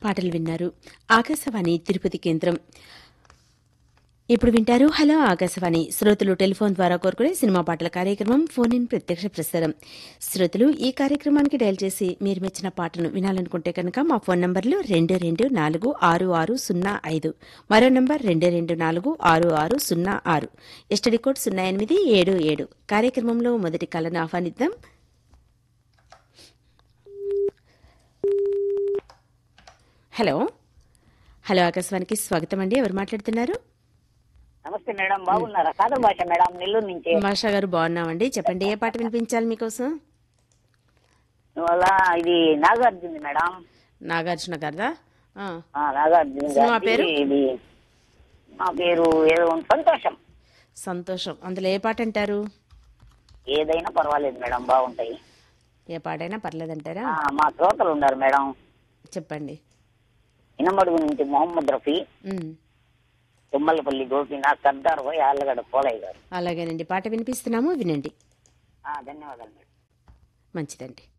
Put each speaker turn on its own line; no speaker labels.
పాటలు విన్నారు ఆకాశవాణి తిరుపతి కేంద్రం ఇప్పుడు వింటారు హలో ఆకాశవాణి శ్రోతలు టెలిఫోన్ ద్వారా కోరుకునే సినిమా పాటల కార్యక్రమం ఫోన్ ఇన్ ప్రత్యక్ష ప్రసారం శ్రోతలు ఈ కార్యక్రమానికి డయల్ చేసి మీరు మెచ్చిన పాటను వినాలనుకుంటే కనుక మా ఫోన్ నంబర్లు రెండు రెండు నాలుగు ఆరు ఆరు సున్నా ఐదు మరో నంబర్ రెండు రెండు నాలుగు ఆరు ఆరు సున్నా ఆరు ఎస్టడీ కోడ్ సున్నా ఎనిమిది ఏడు ఏడు కార్యక్రమంలో మొదటి కళను ఆహ్వానిద్దాం హలో హలో ఆకాశవాణికి స్వాగతం అండి ఎవరు మాట్లాడుతున్నారు
నమస్తే మేడం బాగున్నారా కాదర్ భాష మేడం నెల్లూరు నుంచి
భాషా గారు బాగున్నామండి చెప్పండి ఏ పాట వినిపించాలి మీకోసం
ఇవాళ ఇది నాగార్జున మేడం
నాగార్జున గారిదా ఆ,
ఆ, నాగార్జున
సినిమా
గారిది
పేరు?
ఇది మా పేరు ఏదో ఉంది. సంతోషం
సంతోషం అందులో ఏ పాట అంటారు
ఏదైనా పర్వాలేదు మేడం బాగుంటాయి
ఏ పాటైనా పర్లేదంటారా
ఆ, మా శ్రోతలు ఉన్నారు మేడం
చెప్పండి
ఇనమడుగు నుంచి మొహమ్మద్ రఫీ
ఉమ్,
తుమ్మలపల్లి గోపీనాథ్ సర్దార్ పోయి ఆళ్ళగడ్డ పోలయ్య గారు
అలాగేనండి పాట వినిపిస్తున్నాము వినండి
ఆ, ధన్యవాదాలు మేడం
మంచిదండి